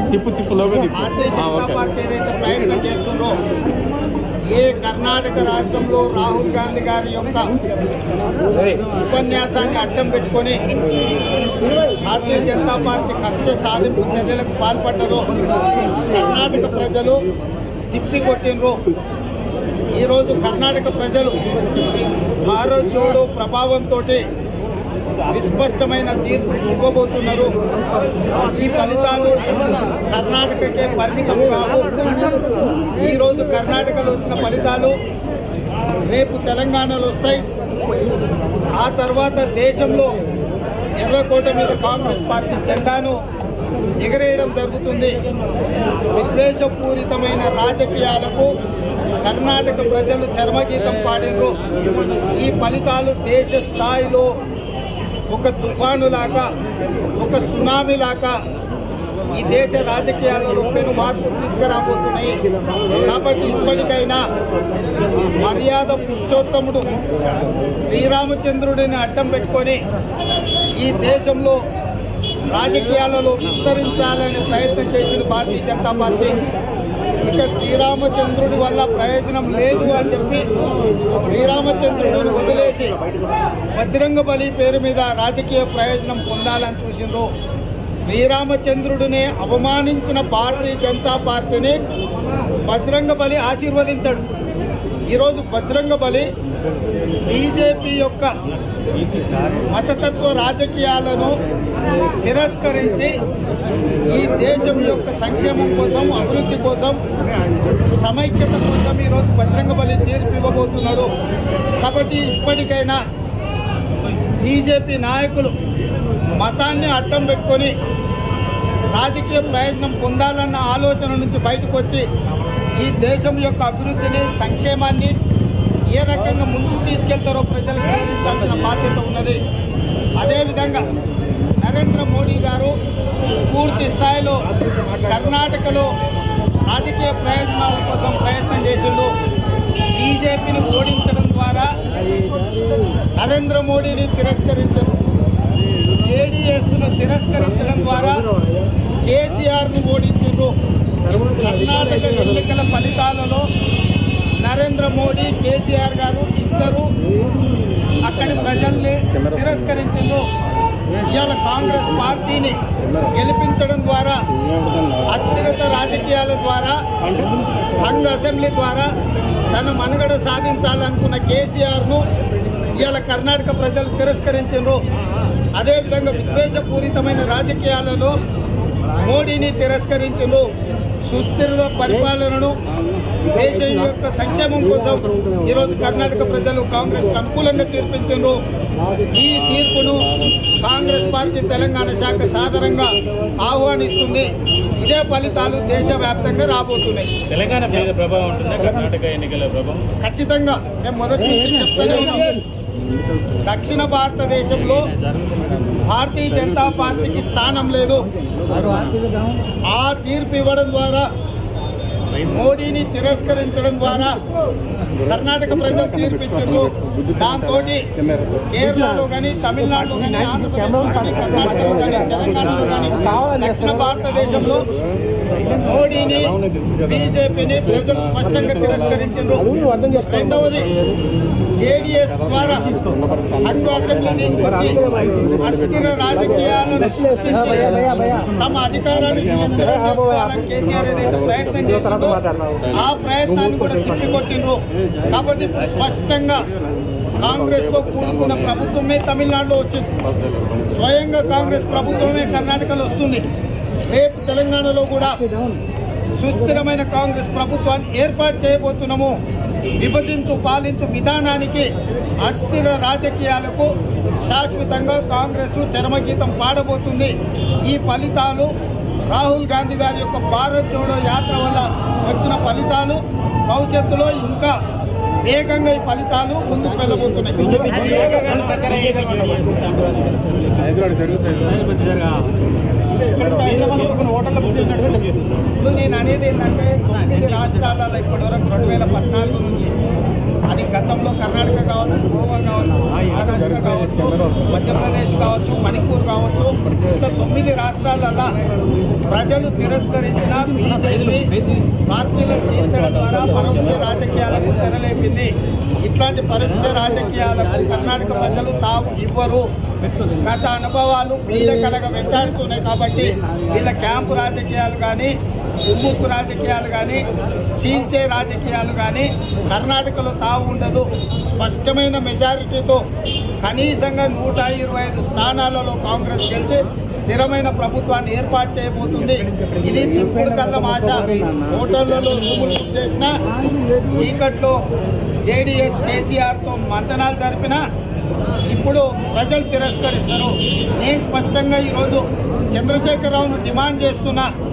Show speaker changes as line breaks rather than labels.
తిప్పు తిప్పు లోగా తిప్పు
భారతీయ
ఆ,
Janata
okay
party ఏదైతే ప్రయత్నం చేస్తుందో ఏ కర్ణాటక రాష్ట్రంలో రాహుల్ గాంధీ గారి యొక్క ఉపన్యాసాన్ని అడ్డం పెట్టుకొని భారతీయ జనతా పార్టీ కక్ష సాధింపు చర్యలకు పాల్పడ్డదో కర్ణాటక ప్రజలు తిప్పి కొట్టినరు ఈరోజు కర్ణాటక ప్రజలు భారత్ జోడో ప్రభావంతో విస్పష్టమైన తీర్పు ఇవ్వబోతున్నారు ఈ ఫలితాలు కర్ణాటకకే పరిమితం కావు ఈరోజు కర్ణాటకలో వచ్చిన ఫలితాలు రేపు తెలంగాణలో వస్తాయి ఆ తర్వాత దేశంలో ఎర్రకోట మీద కాంగ్రెస్ పార్టీ జెండాను ఎగరేయడం జరుగుతుంది విద్వేషపూరితమైన రాజకీయాలకు కర్ణాటక ప్రజలు చర్మగీతం పాడారు ఈ ఫలితాలు దేశ స్థాయిలో ఒక తుఫాను లాగా ఒక సునామీ లాగా ఈ దేశ రాజకీయాలలో పెను మార్పు తీసుకురాబోతున్నాయి కాబట్టి ఇప్పటికైనా మర్యాద పురుషోత్తముడు శ్రీరామచంద్రుడిని అడ్డం పెట్టుకొని ఈ దేశంలో రాజకీయాలలో విస్తరించాలని ప్రయత్నం చేసింది భారతీయ జనతా పార్టీ ఇక శ్రీరామచంద్రుడి వల్ల ప్రయోజనం లేదు అని చెప్పి శ్రీరామచంద్రుడిని వదిలేసి బజరంగ బలి పేరు మీద రాజకీయ ప్రయోజనం పొందాలని చూసిండ్రు శ్రీరామచంద్రుడిని అవమానించిన భారతీయ జనతా పార్టీని బజరంగ బలి ఆశీర్వదించాడు ఈరోజు బజరంగ బలి బీజేపీ యొక్క మతతత్వ రాజకీయాలను తిరస్కరించి ఈ దేశం యొక్క సంక్షేమం కోసం అభివృద్ధి కోసం సమైక్యత కోసం ఈరోజు బజరంగ బలి తీర్పు ఇవ్వబోతున్నాడు కాబట్టి ఇప్పటికైనా బీజేపీ నాయకులు మతాన్ని అడ్డం పెట్టుకొని రాజకీయ ప్రయోజనం పొందాలన్న ఆలోచన నుంచి బయటకు వచ్చి ఈ దేశం యొక్క అభివృద్ధిని సంక్షేమాన్ని ఏ రకంగా ముందుకు తీసుకెళ్తారో ప్రజలకు వివరించాల్సిన బాధ్యత ఉన్నది అదేవిధంగా నరేంద్ర మోడీ గారు పూర్తి స్థాయిలో కర్ణాటకలో రాజకీయ ప్రయోజనాల కోసం ప్రయత్నం చేసిండు బీజేపీని ఓడించడం ద్వారా నరేంద్ర మోడీని తిరస్కరించారు జేడీఎస్ ను తిరస్కరించడం ద్వారా కేసీఆర్ ను ఓడించారు కర్ణాటక ఎన్నికల ఫలితాలలో నరేంద్ర మోడీ కేసీఆర్ గారు ఇద్దరు అక్కడి ప్రజల్ని తిరస్కరించిండ్రు ఇవాళ కాంగ్రెస్ పార్టీని గెలిపించడం ద్వారా అస్థిరత రాజకీయాల ద్వారా హంగ్ అసెంబ్లీ ద్వారా తన మనుగడ సాధించాలనుకున్న కేసీఆర్ ను ఇవాళ కర్ణాటక ప్రజలు తిరస్కరించారు అదేవిధంగా విద్వేషపూరితమైన రాజకీయాలలో మోడీని తిరస్కరించారు సుస్థిర పరిపాలనను దేశం యొక్క సంక్షేమం కోసం ఈరోజు కర్ణాటక ప్రజలు కాంగ్రెస్ అనుకూలంగా తీర్పించారు ఈ తీర్పును కాంగ్రెస్ పార్టీ తెలంగాణ శాఖ సాధారణంగా ఆహ్వానిస్తుంది ఇదే ఫలితాలు దేశవ్యాప్తంగా రాబోతున్నాయి
తెలంగాణ మీద ప్రభావం ఉంటుందా కర్ణాటక ఎన్నికల ప్రభావం
ఖచ్చితంగా మేము మొదటి నుంచి చెప్తూనే ఉన్నాం దక్షిణ భారతదేశంలో భారతీయ జనతా పార్టీకి స్థానం లేదు ఆ తీర్పు ఇవ్వడం ద్వారా మోడీని తిరస్కరించడం ద్వారా కర్ణాటక ప్రజలు తీర్పిచ్చారు దాంతో కేరళలో కానీ తమిళనాడులో కానీ ఆంధ్రప్రదేశ్లో కానీ కర్ణాటకలో కానీ తెలంగాణలో కానీ దక్షిణ భారతదేశంలో మోడీని బీజేపీని ప్రజలు స్పష్టంగా తిరస్కరించారు రెండవది జేడీఎస్ ద్వారా హంగు అసెంబ్లీ తీసుకొచ్చి అస్థిర రాజకీయాలను సృష్టించి తమ అధికారాన్ని సుస్థిరం చేసుకోవాలని కేసీఆర్ ఏదైతే ప్రయత్నం చేసిందో ఆ ప్రయత్నాన్ని కూడా తిప్పికొట్టిండ్రు కాబట్టి ఇప్పుడు స్పష్టంగా కాంగ్రెస్ తో కూడుకున్న ప్రభుత్వమే తమిళనాడులో వచ్చింది స్వయంగా కాంగ్రెస్ ప్రభుత్వమే కర్ణాటకలో వస్తుంది రేపు తెలంగాణలో కూడా సుస్థిరమైన కాంగ్రెస్ ప్రభుత్వాన్ని ఏర్పాటు చేయబోతున్నాము విభజించు పాలించు విధానానికి అస్థిర రాజకీయాలకు శాశ్వతంగా కాంగ్రెస్ చరమగీతం పాడబోతుంది ఈ ఫలితాలు రాహుల్ గాంధీ గారి యొక్క భారత్ జోడో యాత్ర వల్ల వచ్చిన ఫలితాలు భవిష్యత్తులో ఇంకా వేగంగా ఈ ఫలితాలు ముందుకు వెళ్ళబోతున్నాయి
హైదరాబాద్ జరుగుతుంది
ఇప్పుడు నేను అనేది ఏంటంటే తొమ్మిది రాష్ట్రాలలో ఇప్పటివరకు రెండు వేల పద్నాలుగు నుంచి అది గతంలో కర్ణాటక కావచ్చు గోవా కావచ్చు మహారాష్ట్ర కావచ్చు మధ్యప్రదేశ్ కావచ్చు మణిపూర్ కావచ్చు ఇట్లా తొమ్మిది రాష్ట్రాలలో ప్రజలు తిరస్కరించిన బీజేపీ పార్టీలను చీల్చడం ద్వారా పరోక్ష రాజకీయాలకు తెరలేపింది ఇట్లాంటి పరోక్ష రాజకీయాలకు కర్ణాటక ప్రజలు తాము ఇవ్వరు గత అనుభవాలు వీళ్ళ కలగ వెంటాడుతున్నాయి కాబట్టి వీళ్ళ క్యాంపు రాజకీయాలు కానీ ఉమ్ముక్కు రాజకీయాలు కానీ చీల్చే రాజకీయాలు కానీ కర్ణాటకలో తావు ఉండదు స్పష్టమైన మెజారిటీతో కనీసంగా నూట ఇరవై ఐదు స్థానాలలో కాంగ్రెస్ గెలిచి స్థిరమైన ప్రభుత్వాన్ని ఏర్పాటు చేయబోతుంది ఇది తిప్పుడు కళ్ళ ఆశ ఓటర్లలో రూములు బుక్ చేసిన చీకట్లో జేడీఎస్ కేసీఆర్తో మంతనాలు జరిపినా ఇప్పుడు ప్రజలు తిరస్కరిస్తారు నేను స్పష్టంగా ఈరోజు చంద్రశేఖరరావును డిమాండ్ చేస్తున్నా